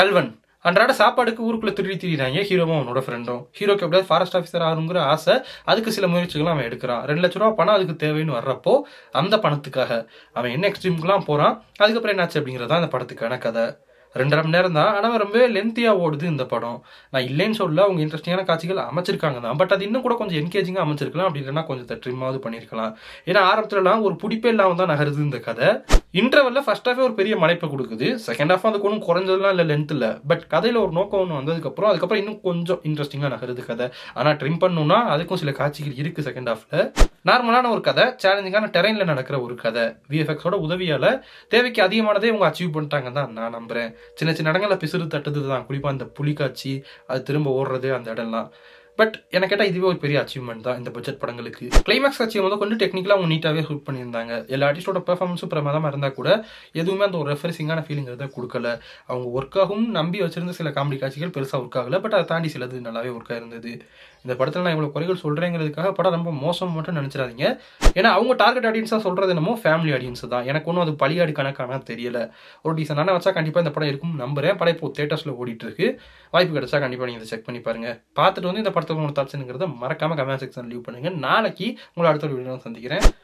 கல்வன் அன்றாட சாப்பாடுக்கு ஊருக்குள்ள திருடி திரிறாங்க ஹீரோவும் அவனோட ஃப்ரெண்டும் ஹீரோக்கு எப்படியாவது ஃபாரஸ்ட் ஆஃபீஸர் ஆகணுங்கிற ஆசை அதுக்கு சில முயற்சிகள் அவன் எடுக்கிறான் ரெண்டு லட்ச ரூபா பணம் அதுக்கு தேவைன்னு வர்றப்போ அந்த பணத்துக்காக அவன் என்ன எக்ஸ்ட்ரீமுக்குலாம் போறான் அதுக்கப்புறம் என்னாச்சு அப்படிங்கிறதா அந்த படத்துக்கான கதை ரெண்டரை மணி நேரம் தான் ஆனால் ரொம்ப லென்த்தியாக ஓடுது இந்த படம் நான் இல்லைன்னு சொல்ல அவங்க இன்ட்ரெஸ்டிங்கான காட்சிகள் அமைச்சிருக்காங்க தான் பட் அது இன்னும் கூட கொஞ்சம் என்கேஜிங்காக அமைச்சிருக்கலாம் அப்படி இல்லைன்னா கொஞ்சம் ட்ரிம்மாவது பண்ணியிருக்கலாம் ஏன்னா ஆரம்பத்துலலாம் ஒரு பிடிப்பே இல்லாமல் தான் நகருது இந்த கதை இன்டர்வல்ல ஃபர்ஸ்ட் ஹாஃபே ஒரு பெரிய மலைப்பை கொடுக்குது செகண்ட் ஹாஃப் அதுக்கு ஒன்றும் குறைஞ்சதுலாம் இல்லை லென்த் இல்லை பட் கதையில் ஒரு நோக்கம் ஒன்று வந்ததுக்கப்புறம் அதுக்கப்புறம் இன்னும் கொஞ்சம் இன்ட்ரெஸ்டிங்காக நகருது கதை ஆனால் ட்ரிம் பண்ணணும்னா அதுக்கும் சில காட்சிகள் இருக்குது செகண்ட் ஹாஃபில் நார்மலான ஒரு கதை சேலஞ்சிங்கான டெரைனில் நடக்கிற ஒரு கதை விஎஃப்எக்ஸோட உதவியால் தேவைக்கு அதிகமானதே இவங்க அச்சீவ் பண்ணிட்டாங்க தான் நான் நம்புறேன் சின்ன சின்ன இடங்களில் பிசுறு தட்டுது தான் குறிப்பாக அந்த புலிக்காட்சி அது திரும்ப ஓடுறது அந்த இடம்லாம் பட் எனக்கு கேட்டால் இதுவே ஒரு பெரிய அச்சீவ்மெண்ட் தான் இந்த பட்ஜெட் படங்களுக்கு கிளைமேக்ஸ் காட்சியை வந்து கொஞ்சம் டெக்னிக்கலாக அவங்க நீட்டாகவே ஷூட் பண்ணியிருந்தாங்க எல்லா ஆர்டிஸ்டோட பெர்ஃபார்மன்ஸும் பிரமாதமாக இருந்தால் கூட எதுவுமே அந்த ஒரு ரெஃப்ரெஷிங்கான ஃபீலிங்கிறத கொடுக்கல அவங்க ஒர்க்காகவும் நம்பி வச்சிருந்த சில காமெடி காட்சிகள் பெருசாக ஒர்க் ஆகல பட் அதை தாண்டி சிலது நல்லாவே ஒர்க்காக இருந்தது இந்த படத்தில் நான் இவ்வளோ குறைகள் சொல்கிறேங்கிறதுக்காக படம் ரொம்ப மோசம் மட்டும் நினச்சிடாதீங்க ஏன்னா அவங்க டார்கெட் ஆடியன்ஸாக சொல்கிறது என்னமோ ஃபேமிலி ஆடியன்ஸ் தான் எனக்கு ஒன்றும் அது பழியாடு கணக்கான தெரியல ஒரு டீசனான வச்சா கண்டிப்பாக இந்த படம் இருக்கும் நம்புறேன் படம் இப்போ தேட்டர்ஸில் ஓடிட்டு இருக்கு வாய்ப்பு கிடைச்சா கண்டிப்பாக நீங்கள் இதை செக் பண்ணி பாருங்க பார்த்துட்டு வந்து இந்த படத்துக்கு உங்களுக்கு தாட்ஸ்ங்கிறத மறக்காம கமெண்ட் செக்ஷன் லீவ் பண்ணுங்க நாளைக்கு உங்களை அடுத்த ஒரு வீடியோ சந்திக்கிறேன்